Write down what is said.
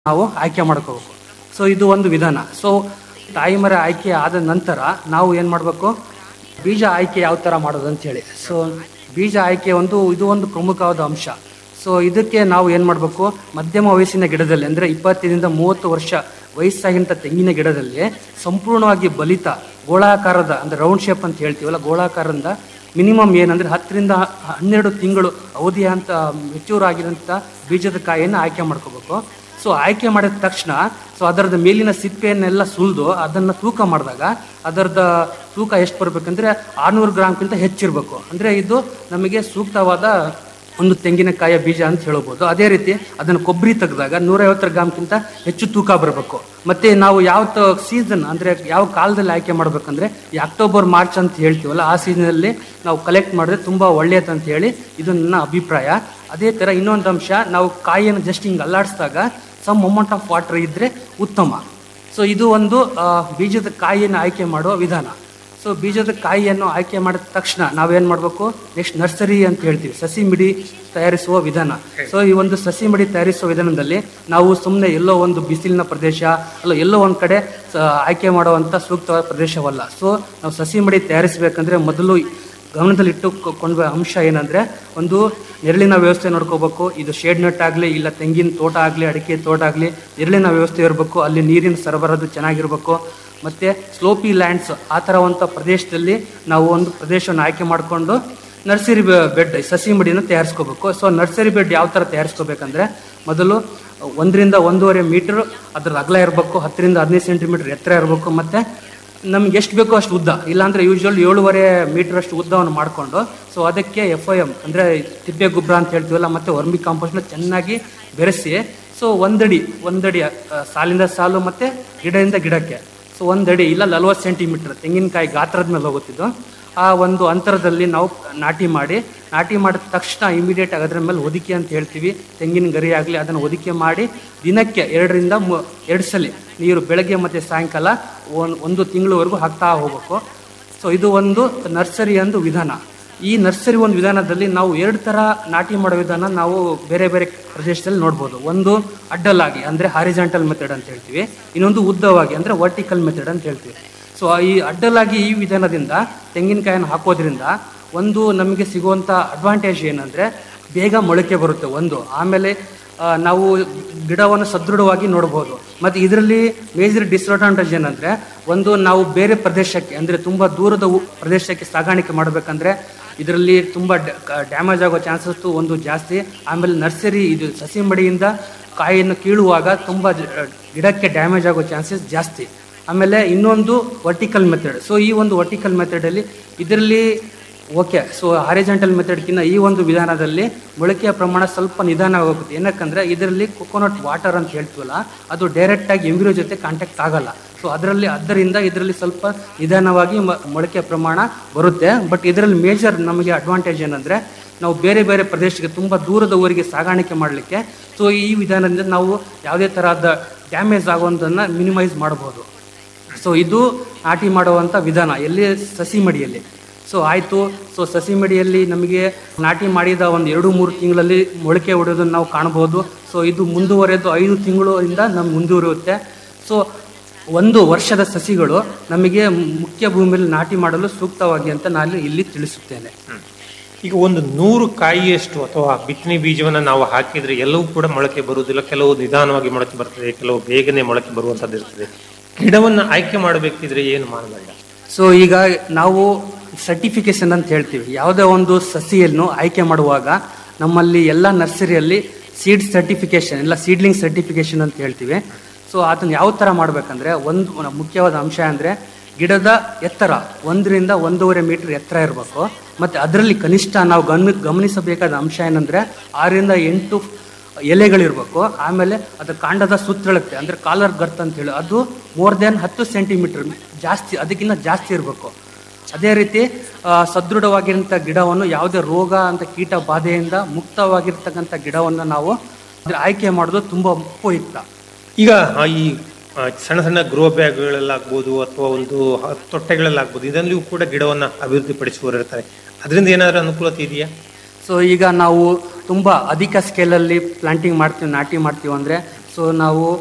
ನಾವು ಆಯ್ಕೆ ಮಾಡ್ಕೋಬೇಕು ಸೊ ಇದು ಒಂದು ವಿಧಾನ ಸೊ ತಾಯಿ ಮರ ಆಯ್ಕೆ ಆದ ನಂತರ ನಾವು ಏನು ಮಾಡಬೇಕು ಬೀಜ ಆಯ್ಕೆ ಯಾವ ಥರ ಮಾಡೋದು ಅಂತೇಳಿ ಸೊ ಬೀಜ ಆಯ್ಕೆ ಒಂದು ಇದು ಒಂದು ಪ್ರಮುಖವಾದ ಅಂಶ ಸೊ ಇದಕ್ಕೆ ನಾವು ಏನು ಮಾಡಬೇಕು ಮಧ್ಯಮ ವಯಸ್ಸಿನ ಗಿಡದಲ್ಲಿ ಅಂದರೆ ಇಪ್ಪತ್ತರಿಂದ ಮೂವತ್ತು ವರ್ಷ ವಯಸ್ಸಾಗಿಂತ ತೆಂಗಿನ ಗಿಡದಲ್ಲಿ ಸಂಪೂರ್ಣವಾಗಿ ಬಲಿತ ಗೋಳಾಕಾರದ ಅಂದರೆ ರೌಂಡ್ ಶೇಪ್ ಅಂತ ಹೇಳ್ತೀವಲ್ಲ ಗೋಳಾಕಾರದಿಂದ ಮಿನಿಮಮ್ ಏನಂದರೆ ಹತ್ತರಿಂದ ಹನ್ನೆರಡು ತಿಂಗಳು ಅವಧಿ ಅಂತ ಮೆಚ್ಯೂರ್ ಆಗಿರೋಂಥ ಬೀಜದ ಕಾಯಿಯನ್ನು ಆಯ್ಕೆ ಮಾಡ್ಕೋಬೇಕು ಸೊ ಆಯ್ಕೆ ಮಾಡಿದ ತಕ್ಷಣ ಸೊ ಅದರದ ಮೇಲಿನ ಸಿಪ್ಪೆಯನ್ನೆಲ್ಲ ಸುಲಿದು ಅದನ್ನು ತೂಕ ಮಾಡಿದಾಗ ಅದರದ ತೂಕ ಎಷ್ಟು ಬರಬೇಕಂದ್ರೆ ಆರುನೂರು ಗ್ರಾಮ್ಗಿಂತ ಹೆಚ್ಚಿರಬೇಕು ಅಂದರೆ ಇದು ನಮಗೆ ಸೂಕ್ತವಾದ ಒಂದು ತೆಂಗಿನಕಾಯಿಯ ಬೀಜ ಅಂತ ಹೇಳ್ಬೋದು ಅದೇ ರೀತಿ ಅದನ್ನು ಕೊಬ್ಬರಿ ತೆಗೆದಾಗ ನೂರೈವತ್ತು ಗ್ರಾಮ್ಗಿಂತ ಹೆಚ್ಚು ತೂಕ ಬರಬೇಕು ಮತ್ತೆ ನಾವು ಯಾವ ಸೀಸನ್ ಅಂದರೆ ಯಾವ ಕಾಲದಲ್ಲಿ ಆಯ್ಕೆ ಮಾಡಬೇಕಂದ್ರೆ ಈ ಅಕ್ಟೋಬರ್ ಮಾರ್ಚ್ ಅಂತ ಹೇಳ್ತೀವಲ್ಲ ಆ ಸೀಸನಲ್ಲಿ ನಾವು ಕಲೆಕ್ಟ್ ಮಾಡಿದ್ರೆ ತುಂಬ ಒಳ್ಳೆಯದು ಅಂತ ಹೇಳಿ ಇದು ನನ್ನ ಅಭಿಪ್ರಾಯ ಅದೇ ಥರ ಇನ್ನೊಂದು ಅಂಶ ನಾವು ಕಾಯಿಯನ್ನು ಜಸ್ಟ್ ಹಿಂಗೆ ಅಲ್ಲಾಡಿಸಿದಾಗ ಸಮ್ ಅಮೌಂಟ್ ಆಫ್ ವಾಟರ್ ಇದ್ದರೆ ಉತ್ತಮ ಸೊ ಇದು ಒಂದು ಆ, ಬೀಜದ ಕಾಯಿಯನ್ನು ಆಯ್ಕೆ ಮಾಡುವ ವಿಧಾನ ಸೊ ಬೀಜದ ಕಾಯಿಯನ್ನು ಆಯ್ಕೆ ಮಾಡಿದ ತಕ್ಷಣ ನಾವೇನು ಮಾಡಬೇಕು ನೆಕ್ಸ್ಟ್ ನರ್ಸರಿ ಅಂತ ಹೇಳ್ತೀವಿ ಸಸಿ ಮಿಡಿ ತಯಾರಿಸುವ ವಿಧಾನ ಸೊ ಈ ಒಂದು ಸಸಿ ಮಿಡಿ ತಯಾರಿಸುವ ವಿಧಾನದಲ್ಲಿ ನಾವು ಸುಮ್ಮನೆ ಎಲ್ಲೋ ಒಂದು ಬಿಸಿಲಿನ ಪ್ರದೇಶ ಅಲ್ಲ ಎಲ್ಲೋ ಒಂದು ಕಡೆ ಸ- ಆಯ್ಕೆ ಮಾಡುವಂಥ ಸೂಕ್ತವಾದ ಪ್ರದೇಶವಲ್ಲ ಸೊ ನಾವು ಸಸಿ ಮಡಿ ತಯಾರಿಸಬೇಕಂದ್ರೆ ಮೊದಲು ಗಮನದಲ್ಲಿಟ್ಟುಕೊಂಡ ಅಂಶ ಏನಂದರೆ ಒಂದು ನೆರಳಿನ ವ್ಯವಸ್ಥೆ ನೋಡ್ಕೋಬೇಕು ಇದು ಶೇಡ್ ನಟ್ ಆಗಲಿ ಇಲ್ಲ ತೆಂಗಿನ ತೋಟ ಆಗಲಿ ಅಡಿಕೆ ತೋಟ ಆಗಲಿ ನೆರಳಿನ ವ್ಯವಸ್ಥೆ ಇರಬೇಕು ಅಲ್ಲಿ ನೀರಿನ ಸರಬರಾಜು ಚೆನ್ನಾಗಿರಬೇಕು ಮತ್ತು ಸ್ಲೋಪಿ ಲ್ಯಾಂಡ್ಸ್ ಆ ಥರವಂಥ ಪ್ರದೇಶದಲ್ಲಿ ನಾವು ಒಂದು ಪ್ರದೇಶವನ್ನು ಆಯ್ಕೆ ಮಾಡಿಕೊಂಡು ನರ್ಸರಿ ಬೆಡ್ ಸಸಿ ಮಡಿನ ತಯಾರಿಸ್ಕೋಬೇಕು ಸೊ ನರ್ಸರಿ ಬೆಡ್ ಯಾವ ಥರ ತಯಾರಿಸ್ಕೋಬೇಕಂದ್ರೆ ಮೊದಲು ಒಂದರಿಂದ ಒಂದೂವರೆ ಮೀಟರ್ ಅದ್ರ ಅಗಲ ಇರಬೇಕು ಹತ್ತರಿಂದ ಹದಿನೈದು ಸೆಂಟಿಮೀಟರ್ ಎತ್ತರ ಇರಬೇಕು ಮತ್ತು ನಮ್ಗೆ ಎಷ್ಟು ಬೇಕೋ ಅಷ್ಟು ಉದ್ದ ಇಲ್ಲಾಂದರೆ ಯೂಶ್ವಲ್ ಏಳುವರೆ ಮೀಟರ್ ಅಷ್ಟು ಉದ್ದವನ್ನು ಮಾಡಿಕೊಂಡು ಸೊ ಅದಕ್ಕೆ ಎಫ್ ಐ ಎಮ್ ಅಂದರೆ ತಿಪ್ಪೆ ಗೊಬ್ಬರ ಅಂತ ಹೇಳ್ತೀವಲ್ಲ ಮತ್ತು ವರ್ಮಿ ಕಾಂಪೋಸ್ಟ್ನ ಚೆನ್ನಾಗಿ ಬೆರೆಸಿ ಸೊ ಒಂದಡಿ ಒಂದಡಿ ಆ, ಸಾಲಿಂದ ಸಾಲು ಮತ್ತು ಗಿಡದಿಂದ ಗಿಡಕ್ಕೆ ಸೊ ಒಂದಡಿ ಇಲ್ಲ ನಲ್ವತ್ತು ಸೆಂಟಿಮೀಟರ್ ತೆಂಗಿನಕಾಯಿ ಗಾತ್ರದ ಮೇಲೆ ಹೋಗುತ್ತಿದ್ದು ಆ ಒಂದು ಅಂತರದಲ್ಲಿ ನಾವು ನಾಟಿ ಮಾಡಿ ನಾಟಿ ಮಾಡಿದ ತಕ್ಷಣ ಇಮಿಡಿಯೇಟ್ ಆಗಿ ಅದರ ಮೇಲೆ ಹೊದಿಕೆ ಅಂತ ಹೇಳ್ತೀವಿ ತೆಂಗಿನ ಗರಿ ಆಗಲಿ ಅದನ್ನು ಹೊದಿಕೆ ಮಾಡಿ ದಿನಕ್ಕೆ ಎರಡರಿಂದ ಮೂ ಎರಡು ಸಲ ನೀರು ಬೆಳಗ್ಗೆ ಮತ್ತು ಸಾಯಂಕಾಲ ಒಂದು ಒಂದು ತಿಂಗಳವರೆಗೂ ಹಾಕ್ತಾ ಹೋಗ್ಬೇಕು ಸೊ ಇದು ಒಂದು ನರ್ಸರಿ ಒಂದು ವಿಧಾನ ಈ ನರ್ಸರಿ ಒಂದು ವಿಧಾನದಲ್ಲಿ ನಾವು ಎರಡು ಥರ ನಾಟಿ ಮಾಡೋ ವಿಧಾನ ನಾವು ಬೇರೆ ಬೇರೆ ಪ್ರದೇಶದಲ್ಲಿ ನೋಡ್ಬೋದು ಒಂದು ಅಡ್ಡಲಾಗಿ ಅಂದರೆ ಹಾರಿಜಾಂಟಲ್ ಮೆಥಡ್ ಅಂತ ಹೇಳ್ತೀವಿ ಇನ್ನೊಂದು ಉದ್ದವಾಗಿ ಅಂದರೆ ವರ್ಟಿಕಲ್ ಮೆಥಡ್ ಅಂತ ಹೇಳ್ತೀವಿ ಸೊ ಈ ಅಡ್ಡಲಾಗಿ ಈ ವಿಧಾನದಿಂದ ತೆಂಗಿನಕಾಯಿನ ಹಾಕೋದ್ರಿಂದ ಒಂದು ನಮಗೆ ಸಿಗುವಂಥ ಅಡ್ವಾಂಟೇಜ್ ಏನಂದರೆ ಬೇಗ ಮೊಳಕೆ ಬರುತ್ತೆ ಒಂದು ಆಮೇಲೆ ಆ, ನಾವು ಗಿಡವನ್ನು ಸದೃಢವಾಗಿ ನೋಡ್ಬೋದು ಮತ್ತು ಇದರಲ್ಲಿ ಮೇಜರ್ ಡಿಸ್ಅಡ್ವಾಂಟೇಜ್ ಏನಂದರೆ ಒಂದು ನಾವು ಬೇರೆ ಪ್ರದೇಶಕ್ಕೆ ಅಂದರೆ ತುಂಬ ದೂರದ ಉ- ಪ್ರದೇಶಕ್ಕೆ ಸಾಗಾಣಿಕೆ ಮಾಡಬೇಕಂದ್ರೆ ಇದರಲ್ಲಿ ತುಂಬ ಡ್ಯಾಮೇಜ್ ಆಗೋ ಚಾನ್ಸಸ್ ಒಂದು ಜಾಸ್ತಿ ಆಮೇಲೆ ನರ್ಸರಿ ಇದು ಸಸಿ ಮಡಿಯಿಂದ ಕಾಯಿಯನ್ನು ಕೀಳುವಾಗ ತುಂಬ ಜ- ಗಿಡಕ್ಕೆ ಡ್ಯಾಮೇಜ್ ಆಗೋ ಚಾನ್ಸಸ್ ಜಾಸ್ತಿ ಆಮೇಲೆ ಇನ್ನೊಂದು ವರ್ಟಿಕಲ್ ಮೆಥಡ್ ಸೊ ಈ ಒಂದು ವರ್ಟಿಕಲ್ ಮೆಥಡಲ್ಲಿ ಇದರಲ್ಲಿ ಓಕೆ ಸೊ ಹಾರಿಜೆಂಟಲ್ ಮೆಥಡ್ಕಿಂತ ಈ ಒಂದು ವಿಧಾನದಲ್ಲಿ ಮೊಳಕೆಯ ಪ್ರಮಾಣ ಸ್ವಲ್ಪ ನಿಧಾನವಾಗುತ್ತೆ ಏನಕ್ಕಂದ್ರೆ ಇದರಲ್ಲಿ ಕೊಕೊನಟ್ ವಾಟರ್ ಅಂತ ಹೇಳ್ತೀವಲ್ಲ ಅದು ಡೈರೆಕ್ಟಾಗಿ ಎಂಬ್ರಿಯೋ ಜೊತೆ ಕಾಂಟ್ಯಾಕ್ಟ್ ಆಗಲ್ಲ ಸೊ ಅದರಲ್ಲಿ ಅದರಿಂದ ಇದರಲ್ಲಿ ಸ್ವಲ್ಪ ನಿಧಾನವಾಗಿ ಮ- ಮೊಳಕೆಯ ಪ್ರಮಾಣ ಬರುತ್ತೆ ಬಟ್ ಇದರಲ್ಲಿ ಮೇಜರ್ ನಮಗೆ ಅಡ್ವಾಂಟೇಜ್ ಏನಂದರೆ ನಾವು ಬೇರೆ ಬೇರೆ ಪ್ರದೇಶಕ್ಕೆ ತುಂಬ ದೂರದ ಊರಿಗೆ ಸಾಗಾಣಿಕೆ ಮಾಡಲಿಕ್ಕೆ ಸೊ ಈ ವಿಧಾನದಿಂದ ನಾವು ಯಾವುದೇ ಥರದ ಡ್ಯಾಮೇಜ್ ಆಗುವಂಥದ್ದನ್ನು ಮಿನಿಮೈಸ್ ಮಾಡ್ಬೋದು ಸೊ ಇದು ನಾಟಿ ಮಾಡುವಂಥ ವಿಧಾನ ಎಲ್ಲಿ ಸಸಿ ಮಡಿಯಲ್ಲಿ ಸೊ ಆಯಿತು ಸೊ ಸಸಿ ಮಡಿಯಲ್ಲಿ ನಮಗೆ ನಾಟಿ ಮಾಡಿದ ಒಂದು ಎರಡು ಮೂರು ತಿಂಗಳಲ್ಲಿ ಮೊಳಕೆ ಹೊಡೆಯೋದನ್ನು ನಾವು ಕಾಣ್ಬೋದು ಸೊ ಇದು ಮುಂದುವರೆದು ಐದು ತಿಂಗಳಿಂದ ನಮ್ಗೆ ಮುಂದುವರಿಯುತ್ತೆ ಸೊ ಒಂದು ವರ್ಷದ ಸಸಿಗಳು ನಮಗೆ ಮುಖ್ಯ ಭೂಮಿಯಲ್ಲಿ ನಾಟಿ ಮಾಡಲು ಸೂಕ್ತವಾಗಿ ಅಂತ ನಾನು ಇಲ್ಲಿ ತಿಳಿಸುತ್ತೇನೆ ಈಗ ಒಂದು ನೂರು ಕಾಯಿಯಷ್ಟು ಅಥವಾ ಬಿತ್ತನೆ ಬೀಜವನ್ನ ನಾವು ಹಾಕಿದ್ರೆ ಎಲ್ಲವೂ ಕೂಡ ಮೊಳಕೆ ಬರುವುದಿಲ್ಲ ಕೆಲವು ನಿಧಾನವಾಗಿ ಮೊಳಕೆ ಬರ್ತದೆ ಕೆಲವು ಬೇಗನೆ ಮೊಳಕೆ ಬರುವಂತದ್ದು ಇರ್ತದೆ ಗಿಡವನ್ನ ಆಯ್ಕೆ ಮಾಡಬೇಕಿದ್ರೆ ಏನು ಮಾನದಂಡ ಸೊ ಈಗ ನಾವು ಸರ್ಟಿಫಿಕೇಶನ್ ಅಂತ ಹೇಳ್ತೀವಿ ಯಾವುದೇ ಒಂದು ಸಸಿಯನ್ನು ಆಯ್ಕೆ ಮಾಡುವಾಗ ನಮ್ಮಲ್ಲಿ ಎಲ್ಲ ನರ್ಸರಿಯಲ್ಲಿ ಸೀಡ್ ಸರ್ಟಿಫಿಕೇಶನ್ ಇಲ್ಲ ಸೀಡ್ಲಿಂಗ್ ಸರ್ಟಿಫಿಕೇಶನ್ ಅಂತ ಹೇಳ್ತೀವಿ ಸೊ ಅದನ್ನು ಯಾವ ಥರ ಮಾಡಬೇಕಂದ್ರೆ ಒಂದು ಮುಖ್ಯವಾದ ಅಂಶ ಅಂದರೆ ಗಿಡದ ಎತ್ತರ ಒಂದರಿಂದ ಒಂದೂವರೆ ಮೀಟರ್ ಎತ್ತರ ಇರಬೇಕು ಮತ್ತು ಅದರಲ್ಲಿ ಕನಿಷ್ಠ ನಾವು ಗಮನ ಗಮನಿಸಬೇಕಾದ ಅಂಶ ಏನಂದರೆ ಆರರಿಂದ ಎಂಟು ಎಲೆಗಳಿರ್ಬೇಕು ಆಮೇಲೆ ಅದರ ಕಾಂಡದ ಸುತ್ತಳತೆ ಅಂದರೆ ಕಾಲರ್ ಗರ್ತ್ ಅಂತ ಹೇಳಿ ಅದು ಮೋರ್ ದೆನ್ ಹತ್ತು ಸೆಂಟಿಮೀಟರ್ ಜಾಸ್ತಿ ಅದಕ್ಕಿಂತ ಜಾಸ್ತಿ ಇರಬೇಕು ಅದೇ ರೀತಿ ಆ, ಸದೃಢವಾಗಿರೋಂಥ ಗಿಡವನ್ನು ಯಾವುದೇ ರೋಗ ಅಂತ ಕೀಟ ಬಾಧೆಯಿಂದ ಮುಕ್ತವಾಗಿರ್ತಕ್ಕಂಥ ಗಿಡವನ್ನು ನಾವು ಅದ್ರ ಆಯ್ಕೆ ಮಾಡೋದು ತುಂಬ ಉಪಯುಕ್ತ ಈಗ ಆ ಈ ಆ, ಸಣ್ಣ ಸಣ್ಣ ಗ್ರೋ ಬ್ಯಾಗ್ಗಳಲ್ಲಾಗ್ಬೋದು ಅಥವಾ ಒಂದು ಹ- ತೊಟ್ಟೆಗಳಲ್ಲಾಗ್ಬೋದು ಇದರಲ್ಲಿಯೂ ಕೂಡ ಗಿಡವನ್ನ ಅಭಿವೃದ್ಧಿ ಪಡಿಸುವವರು ಇರ್ತಾರೆ ಅದರಿಂದ ಏನಾದರೂ ಅನುಕೂಲತೆ ಇದೆಯಾ ಸೊ ಈಗ ನಾವು ತುಂಬ ಅಧಿಕ ಸ್ಕೇಲಲ್ಲಿ ಪ್ಲಾಂಟಿಂಗ್ ಮಾಡ್ತೀವಿ ನಾಟಿ ಮಾಡ್ತೀವಿ ಅಂದರೆ ಸೊ ನಾವು